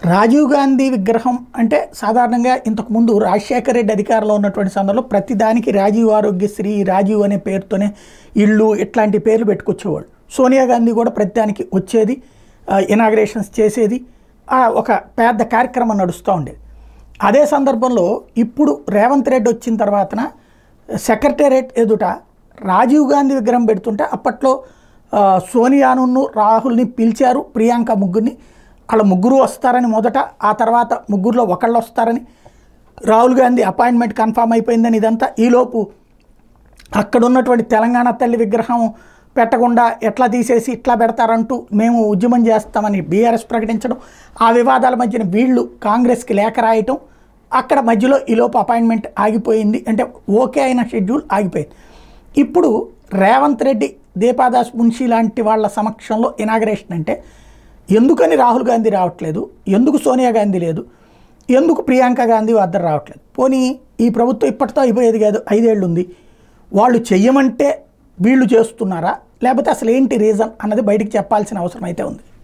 రాజీవ్ గాంధీ విగ్రహం అంటే సాధారణంగా ఇంతకుముందు రాజశేఖర రెడ్డి అధికారంలో ఉన్నటువంటి సందర్భంలో ప్రతిదానికి రాజీవ్ ఆరోగ్యశ్రీ రాజీవ్ అనే పేరుతోనే ఇళ్ళు ఇట్లాంటి పేర్లు పెట్టుకొచ్చేవాళ్ళు సోనియా గాంధీ కూడా ప్రతిదానికి వచ్చేది ఇనాగ్రేషన్స్ చేసేది ఆ, ఒక పెద్ద కార్యక్రమం నడుస్తూ ఉండేది అదే సందర్భంలో ఇప్పుడు రేవంత్ రెడ్డి వచ్చిన తర్వాతన సెక్రటేరియట్ ఎదుట రాజీవ్ గాంధీ విగ్రహం పెడుతుంటే అప్పట్లో ఆ, సోనియాను రాహుల్ని పిలిచారు ప్రియాంక ముగ్గురిని వాళ్ళ ముగ్గురు వస్తారని మొదట ఆ తర్వాత ముగ్గురులో ఒకళ్ళు వస్తారని రాహుల్ గాంధీ అపాయింట్మెంట్ కన్ఫామ్ అయిపోయిందని ఇదంతా ఈలోపు అక్కడ ఉన్నటువంటి తెలంగాణ తల్లి విగ్రహం పెట్టకుండా ఎట్లా తీసేసి ఇట్లా పెడతారంటూ మేము ఉద్యమం చేస్తామని బీఆర్ఎస్ ప్రకటించడం ఆ వివాదాల మధ్యన వీళ్ళు కాంగ్రెస్కి లేఖ రాయటం అక్కడ మధ్యలో ఈలోపు అపాయింట్మెంట్ ఆగిపోయింది అంటే ఓకే అయిన షెడ్యూల్ ఆగిపోయింది ఇప్పుడు రేవంత్ రెడ్డి దీపాదాస్ మున్షి లాంటి వాళ్ళ సమక్షంలో ఇనాగరేషన్ అంటే ఎందుకని రాహుల్ గాంధీ రావట్లేదు ఎందుకు సోనియా గాంధీ లేదు ఎందుకు ప్రియాంక గాంధీ వద్దరు రావట్లేదు పోనీ ఈ ప్రభుత్వం ఇప్పటితో అయిపోయేది కాదు ఐదేళ్ళు ఉంది వాళ్ళు చెయ్యమంటే వీళ్ళు చేస్తున్నారా లేకపోతే అసలు ఏంటి రీజన్ అన్నది బయటికి చెప్పాల్సిన అవసరం అయితే ఉంది